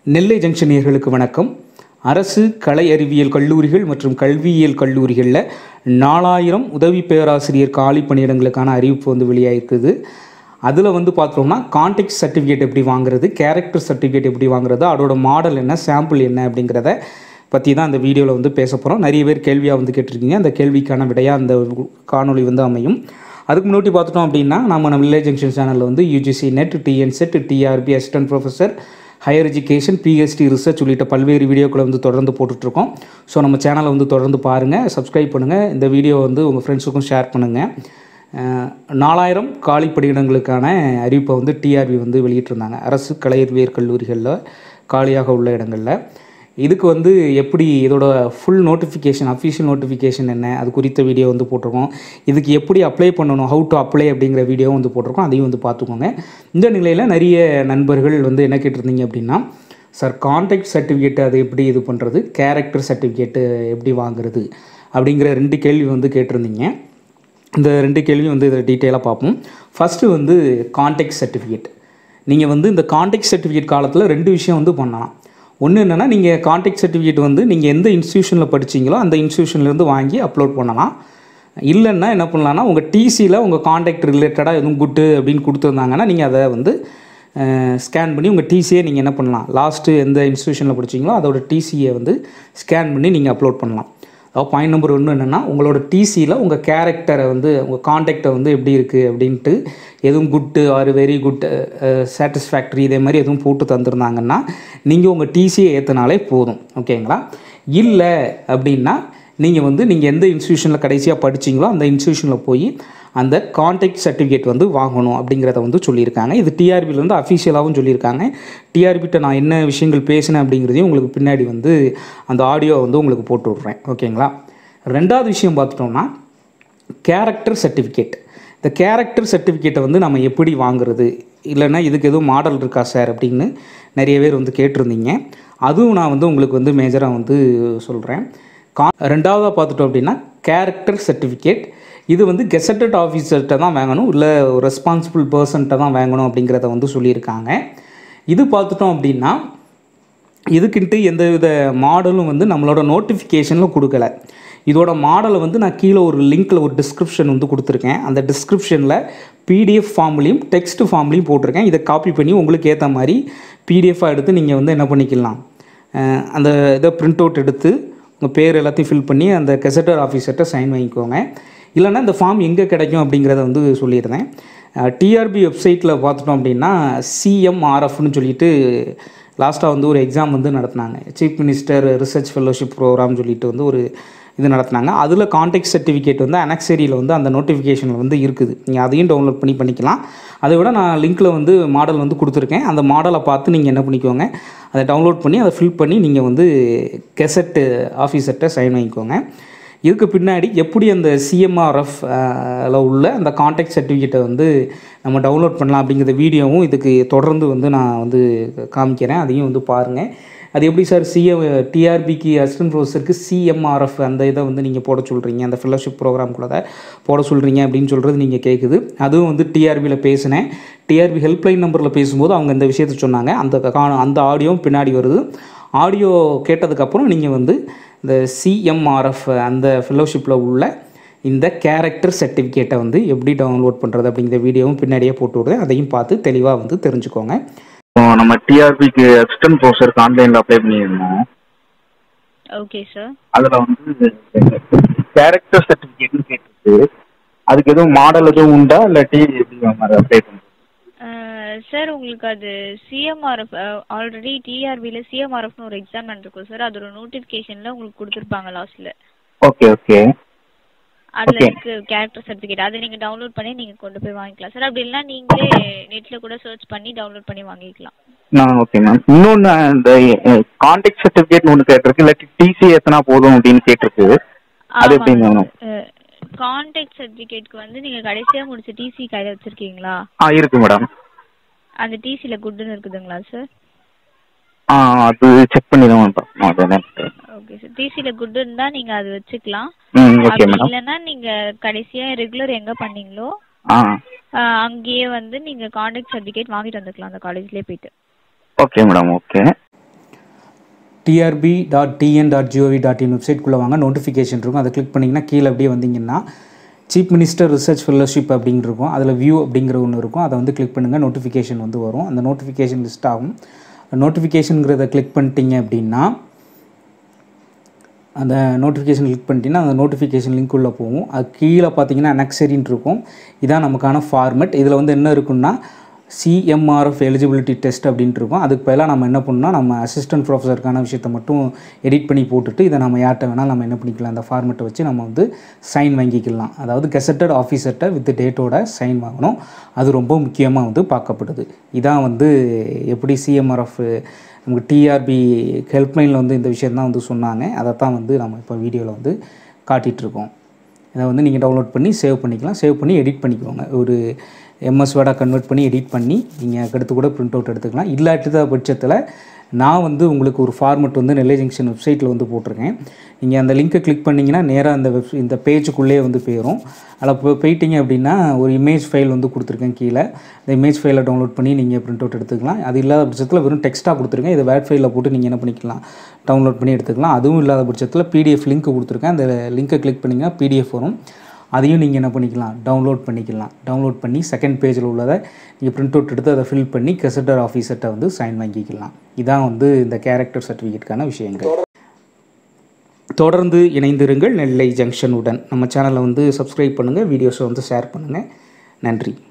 நெல்லை junction நேயர்களுக்கு வணக்கம் அரசு கலை அறிவியல் கல்லூரிகள் மற்றும் கல்வியியல் கல்லூரிகளில் நாலாயிரம் உதவி பேராசிரியர் காலி பணியிடங்களுக்கான அறிவிப்பு வந்து வெளியாகிருக்குது அதில் வந்து பார்த்தோம்னா கான்டெக்ட் சர்டிஃபிகேட் எப்படி வாங்குறது கேரக்டர் சர்டிஃபிகேட் எப்படி வாங்குறது அதோட மாடல் என்ன சாம்பிள் என்ன அப்படிங்கிறத பற்றி தான் இந்த வீடியோவில் வந்து பேச போகிறோம் நிறைய பேர் கேள்வியாக வந்து கேட்டிருக்கீங்க அந்த கேள்விக்கான விடையாக அந்த காணொளி வந்து அமையும் அதுக்கு முன்னாடி பார்த்துட்டோம் அப்படின்னா நம்ம நம்ம வில்லேஜ் ஜங்ஷன் சேனலில் வந்து UGC NET TN SET TRB assistant professor higher education PhD research உள்ளிட்ட பல்வேறு வீடியோக்களை வந்து தொடர்ந்து போட்டுட்ருக்கோம் ஸோ நம்ம சேனலை வந்து தொடர்ந்து பாருங்கள் சப்ஸ்கிரைப் பண்ணுங்கள் இந்த வீடியோ வந்து உங்கள் ஃப்ரெண்ட்ஸுக்கும் ஷேர் பண்ணுங்கள் அஹ், நாலாயிரம் காலி பணியிடங்களுக்கான அறிவிப்பை வந்து டிஆர்பி வந்து வெளியிட்டிருந்தாங்க அரசு கலை அறிவியல் கல்லூரிகளில் காலியாக உள்ள இடங்களில் இதுக்கு வந்து எப்படி இதோட ஃபுல் நோட்டிஃபிகேஷன் அஃபிஷியல் நோட்டிஃபிகேஷன் என்ன அது குறித்த வீடியோ வந்து போட்டிருக்கோம் இதுக்கு எப்படி அப்ளை பண்ணணும் ஹவு டு அப்ளை அப்படிங்கிற வீடியோ வந்து போட்டிருக்கோம் அதையும் வந்து பார்த்துக்கோங்க இந்த நிலையில் நிறைய நண்பர்கள் வந்து என்ன கேட்டிருந்தீங்க அப்படின்னா சார் கான்டாக்ட் சர்டிஃபிகேட் அது எப்படி இது பண்ணுறது கேரக்டர் சர்டிஃபிகேட்டு எப்படி வாங்குறது அப்படிங்கிற ரெண்டு கேள்வி வந்து கேட்டிருந்தீங்க இந்த ரெண்டு கேள்வியும் வந்து இதை டீட்டெயிலாக பார்ப்போம் ஃபஸ்ட்டு வந்து கான்டாக்ட் சர்டிஃபிகேட் நீங்கள் வந்து இந்த கான்டாக்ட் சர்டிஃபிகேட் காலத்தில் ரெண்டு விஷயம் வந்து பண்ணலாம் ஒன்று என்னென்னா நீங்கள் கான்டாக்ட் சர்டிஃபிகேட் வந்து நீங்கள் எந்த இன்ஸ்டியூஷனில் படிச்சீங்களோ அந்த இன்ஸ்டியூஷன்லேருந்து வாங்கி அப்லோட் பண்ணலாம் இல்லைன்னா என்ன பண்ணலாம்னா உங்கள் டிசியில் உங்கள் கான்டாக்ட் ரிலேட்டடாக எதுவும் குட்டு அப்படின்னு கொடுத்துருந்தாங்கன்னா நீங்கள் அதை வந்து ஸ்கேன் பண்ணி உங்கள் டிசியை நீங்கள் என்ன பண்ணலாம் லாஸ்ட்டு எந்த இன்ஸ்டியூஷனில் படிச்சீங்களோ அதோட டிசியை வந்து ஸ்கேன் பண்ணி நீங்கள் அப்லோட் பண்ணலாம் அதாவது பாயிண்ட் நம்பர் ஒன்று என்னென்னா உங்களோட டிசியில் உங்கள் கேரக்டரை வந்து உங்கள் காண்டாக்டை வந்து எப்படி இருக்குது அப்படின்ட்டு எதுவும் good or very good satisfactory இதே மாதிரி எதுவும் போட்டு தந்திருந்தாங்கன்னா நீங்கள் உங்கள் டிசியை ஏற்றினாலே போதும் ஓகேங்களா இல்லை அப்படின்னா நீங்கள் வந்து நீங்கள் எந்த இன்ஸ்டியூஷனில் கடைசியாக படிச்சீங்களோ அந்த இன்ஸ்டியூஷனில் போய் அந்த கான்டாக்ட் சர்டிஃபிகேட் வந்து வாங்கணும் அப்படிங்கிறத வந்து சொல்லியிருக்காங்க இது டிஆர்பியில் வந்து அஃபிஷியலாகவும் சொல்லியிருக்காங்க டிஆர்பிட்ட நான் என்ன விஷயங்கள் பேசினேன் அப்படிங்கிறதையும் உங்களுக்கு பின்னாடி வந்து அந்த ஆடியோ வந்து உங்களுக்கு போட்டு விட்றேன் ஓகேங்களா ரெண்டாவது விஷயம் பார்த்துட்டோம்னா கேரக்டர் சர்டிஃபிகேட் இந்த கேரக்டர் சர்டிஃபிகேட்டை வந்து நம்ம எப்படி வாங்குறது இல்லைன்னா இதுக்கு எதுவும் மாடல் இருக்கா சார் அப்படின்னு நிறைய பேர் வந்து கேட்டிருந்தீங்க அதுவும் நான் வந்து உங்களுக்கு வந்து மேஜராக வந்து சொல்கிறேன் கா ரெண்டாவதாக பார்த்துட்டோம் அப்படின்னா கேரக்டர் சர்டிஃபிகேட் இது வந்து கெசட்டட் ஆஃபீஸர்கிட்ட தான் வாங்கணும் இல்லை ரெஸ்பான்சிபிள் பர்சன்ட்ட தான் வாங்கணும் அப்படிங்கிறத வந்து சொல்லியிருக்காங்க இது பார்த்துட்டோம் அப்படின்னா இதுக்குன்ட்டு எந்த வித மாடலும் வந்து நம்மளோட நோட்டிஃபிகேஷனில் கொடுக்கல இதோட மாடலை வந்து நான் கீழே ஒரு லிங்க்கில் ஒரு டிஸ்கிரிப்ஷன் வந்து கொடுத்துருக்கேன் அந்த டிஸ்கிரிப்ஷனில் பிடிஎஃப் ஃபார்ம்லேயும் டெக்ஸ்ட் ஃபார்ம்லேயும் போட்டிருக்கேன் இதை காப்பி பண்ணி உங்களுக்கு ஏற்ற மாதிரி பிடிஎஃபாக எடுத்து நீங்கள் வந்து என்ன பண்ணிக்கலாம் அஹ் அந்த இதை பிரிண்ட் அவுட் எடுத்து உங்கள் பேர் எல்லாத்தையும் ஃபில் பண்ணி அந்த கெசட்டர் ஆஃபீஸர்கிட்ட சைன் வாங்கிக்கோங்க இல்லைன்னா இந்த ஃபார்ம் எங்கே கிடைக்கும் அப்படிங்கிறத வந்து சொல்லியிருந்தேன் டிஆர்பி வெப்சைட்டில் பார்த்துட்டோம் அப்படின்னா சிஎம்ஆர்எஃப்னு சொல்லிட்டு லாஸ்ட்டாக வந்து ஒரு எக்ஸாம் வந்து நடத்தினாங்க chief minister research fellowship program சொல்லிட்டு வந்து ஒரு இது நடத்தினாங்க அதில் கான்டாக்ட் சர்டிஃபிகேட் வந்து அனக்சரியில் வந்து அந்த நோட்டிஃபிகேஷனில் வந்து இருக்குது நீங்கள் அதையும் டவுன்லோட் பண்ணி பண்ணிக்கலாம் அதை விட நான் லிங்க்கில் வந்து மாடல் வந்து கொடுத்துருக்கேன் அந்த மாடலை பார்த்து நீங்கள் என்ன பண்ணிக்கோங்க அதை டவுன்லோட் பண்ணி அதை ஃபில் பண்ணி நீங்கள் வந்து கெசட்டு ஆஃபீஸர்கிட்ட சைன் வாங்கிக்கோங்க இதுக்கு பின்னாடி எப்படி அந்த சிஎம்ஆர்எஃப் உள்ள அந்த கான்டாக்ட் சர்டிஃபிகேட்டை வந்து நம்ம டவுன்லோட் பண்ணலாம் அப்படிங்கிற வீடியோவும் இதுக்கு தொடர்ந்து வந்து நான் வந்து காமிக்கிறேன் அதையும் வந்து பாருங்கள் அது எப்படி சார் சிஎம் டிஆர்பிக்கு அசிஸ்டன்ட் ப்ரொஃபஸருக்கு சிஎம்ஆர்எஃப் அந்த இதை வந்து நீங்கள் போட சொல்கிறீங்க அந்த ஃபெல்லோஷிப் ப்ரோக்ராம்குள்ளே போட சொல்கிறீங்க அப்படின்னு சொல்கிறது நீங்கள் கேட்குது அதுவும் வந்து டிஆர்பியில் பேசினேன் டிஆர்பி ஹெல்ப்லைன் நம்பரில் பேசும்போது அவங்க இந்த விஷயத்த சொன்னாங்க அந்த கா- அந்த ஆடியோவும் பின்னாடி வருது ஆடியோ கேட்டதுக்கப்புறம் நீங்கள் வந்து இந்த சிஎம்ஆர்எஃப் அந்த ஃபெல்லோஷிப்பில் உள்ள இந்த கேரக்டர் சர்டிஃபிகேட்டை வந்து எப்படி டவுன்லோட் பண்ணுறது அப்படிங்கிற வீடியோவும் பின்னாடியே போட்டு விடுறேன் அதையும் பார்த்து தெளிவாக வந்து தெரிஞ்சுக்கோங்க இப்போ நம்ம டிஆர்பிக்கு அசிஸ்டன்ட் ப்ரொஃபஸருக்கு ஆன்லைனில் அப்ளை பண்ணியிருந்தோம் ஓகே சார் அதில் வந்து கேரக்டர் சர்டிஃபிகேட்னு கேட்டிருக்கு அதுக்கு எதுவும் மாடல் எதுவும் உண்டா இல்லாட்டி எப்படி மாதிரி அப்ளை பண்ணுறது சார் உங்களுக்கு அது சிஎம்ஆர்எஃப் ஆல்ரெடி டிஆர்பியில் சிஎம்ஆர்எஃப்னு ஒரு எக்ஸாம் நடந்திருக்கும் சார் அதோட நோட்டிஃபிகேஷனில் உங்களுக்கு கொடுத்துருப்பாங்க லாஸ்ட்டில் ஓகே ஓகே அதில் Okay. இருக்கு கேரக்டர் சர்டிஃபிகேட் அதை நீங்கள் டவுன்லோட் பண்ணி நீங்கள் கொண்டு போய் வாங்கிக்கலாம் சார் அப்படி இல்லைனா நீங்களே நெட்டில் கூட சர்ச் பண்ணி டவுன்லோட் பண்ணி வாங்கிக்கலாம் நான் ஓகே மேம் இன்னொன்று இந்த கான்டாக்ட் சர்டிஃபிகேட்னு ஒன்று கேட்டிருக்கு இல்லாட்டி டிசி எத்தனா போதும் அப்படின்னு கேட்டிருக்கு அது எப்படி மேம் கான்டாக்ட் சர்டிஃபிகேட்க்கு வந்து நீங்கள் கடைசியாக முடிச்ச டிசி கையில் வச்சுருக்கீங்களா ஆ இருக்கு மேடம் அந்த டிசியில் குட்டுன்னு இருக்குதுங்களா சார் ஆ அது செக் பண்ணி தான் பார்க்கணும் அது என்னன்ட்டு ஓகே சார் டிசியில் குட் இருந்தால் நீங்கள் அது வச்சுக்கலாம் ம் ஓகே அப்படி மேடம் இல்லைன்னா நீங்கள் கடைசியாக ரெகுலர் எங்கே பண்ணீங்களோ ஆ ஆஹ் அங்கேயே வந்து நீங்கள் கான்டாக்ட் சர்டிஃபிகேட் வாங்கிட்டு வந்துக்கலாம் அந்த காலேஜ்லேயே போயிட்டு okay madam okay TRB dot TN dot G O V dot in வெப்சைட்குள்ளே வாங்க நோட்டிஃபிகேஷன் இருக்கும் அதை கிளிக் பண்ணிங்கன்னா கீழே அப்படியே வந்தீங்கன்னா சீஃப் மினிஸ்டர் ரிசர்ச் ஃபெல்லோஷிப் அப்படின்னு இருக்கும் அதில் வியூ அப்படிங்கிற ஒன்று இருக்கும் அதை வந்து கிளிக் பண்ணுங்கள் நோட்டிஃபிகேஷன் வந்து வரும் அந்த நோட்டிஃபிகேஷன் லிஸ்ட் ஆகும் நோட்டிஃபிகேஷனுங்கிறத கிளிக் பண்ணிட்டீங்க அப்படின்னா அந்த நோட்டிஃபிகேஷன் கிளிக் பண்ணிட்டீங்கன்னா அந்த நோட்டிஃபிகேஷன் லிங்க் உள்ள போகும் அது கீழே பார்த்தீங்கன்னா அனக்சரின்னு இருக்கும் இதான் நமக்கான ஃபார்மெட் இதில் வந்து என்ன இருக்குன்னா சிஎம்ஆர்எஃப் எலிஜிபிலிட்டி டெஸ்ட் அப்படின்ட்டு இருக்கும் அதுக்கு பதிலாக நம்ம என்ன பண்ணணும்னா நம்ம அசிஸ்டன்ட் ப்ரொஃபஸருக்கான விஷயத்தை மட்டும் எடிட் பண்ணி போட்டுட்டு இதை நம்ம யார்கிட்ட வேணால் நம்ம என்ன பண்ணிக்கலாம் அந்த ஃபார்மெட்டை வச்சு நம்ம வந்து சைன் வாங்கிக்கலாம் அதாவது கெசட்டட் ஆஃபீஸர்கிட்ட வித் டேட்டோட சைன் வாங்கணும் அது ரொம்ப முக்கியமாக வந்து பார்க்கப்படுது இதான் வந்து எப்படி சிஎம்ஆர்எஃப் நமக்கு டிஆர்பி ஹெல்ப்லைனில் வந்து இந்த விஷயம் தான் வந்து சொன்னாங்க அதை தான் வந்து நம்ம இப்போ வீடியோவில் வந்து காட்டிகிட்ருக்கோம் இதை வந்து நீங்கள் டவுன்லோட் பண்ணி சேவ் பண்ணிக்கலாம் சேவ் பண்ணி எடிட் பண்ணிக்கோங்க ஒரு எம்எஸ் வேர்டாக கன்வெர்ட் பண்ணி எடிட் பண்ணி நீங்கள் அடுத்து கூட பிரிண்ட் அவுட் எடுத்துக்கலாம் இல்லாட்ட பட்சத்தில் நான் வந்து உங்களுக்கு ஒரு ஃபார்மெட் வந்து நெல்லை ஜங்ஷன் வெப்சைட்டில் வந்து போட்டிருக்கேன் நீங்கள் அந்த லிங்க்கை கிளிக் பண்ணிங்கன்னா நேராக அந்த வெப் இந்த பேஜுக்குள்ளேயே வந்து போயிடும் அதில் இப்போ போயிட்டீங்க அப்படின்னா ஒரு இமேஜ் ஃபைல் வந்து கொடுத்துருக்கேன் கீழே அந்த இமேஜ் ஃபைலை டவுன்லோட் பண்ணி நீங்கள் பிரிண்ட் அவுட் எடுத்துக்கலாம் அது இல்லாத பட்சத்தில் வெறும் டெக்ஸ்ட்டாக கொடுத்துருக்கேன் இதை வேட் ஃபைலில் போட்டு நீங்கள் என்ன பண்ணிக்கலாம் டவுன்லோட் பண்ணி எடுத்துக்கலாம் அதுவும் இல்லாத பட்சத்தில் பிடிஎஃப் லிங்க் கொடுத்துருக்கேன் அந்த லிங்க்கை கிளிக் பண்ணிங்கன்னா பிடிஎஃப் வரும் அதையும் நீங்கள் என்ன பண்ணிக்கலாம் டவுன்லோட் பண்ணிக்கலாம் டவுன்லோட் பண்ணி செகண்ட் பேஜில் உள்ளதை நீங்கள் பிரிண்ட் அவுட் எடுத்து அதை ஃபில் பண்ணி கெசட்டர் ஆஃபீஸர்கிட்ட வந்து சைன் வாங்கிக்கலாம் இதான் வந்து இந்த கேரக்டர் சர்டிஃபிகேட்டுக்கான விஷயங்கள் தொடர்ந்து இணைந்திருங்கள் நெல்லை ஜங்ஷனுடன் நம்ம சேனலை வந்து சப்ஸ்கிரைப் பண்ணுங்கள் வீடியோஸை வந்து ஷேர் பண்ணுங்கள் நன்றி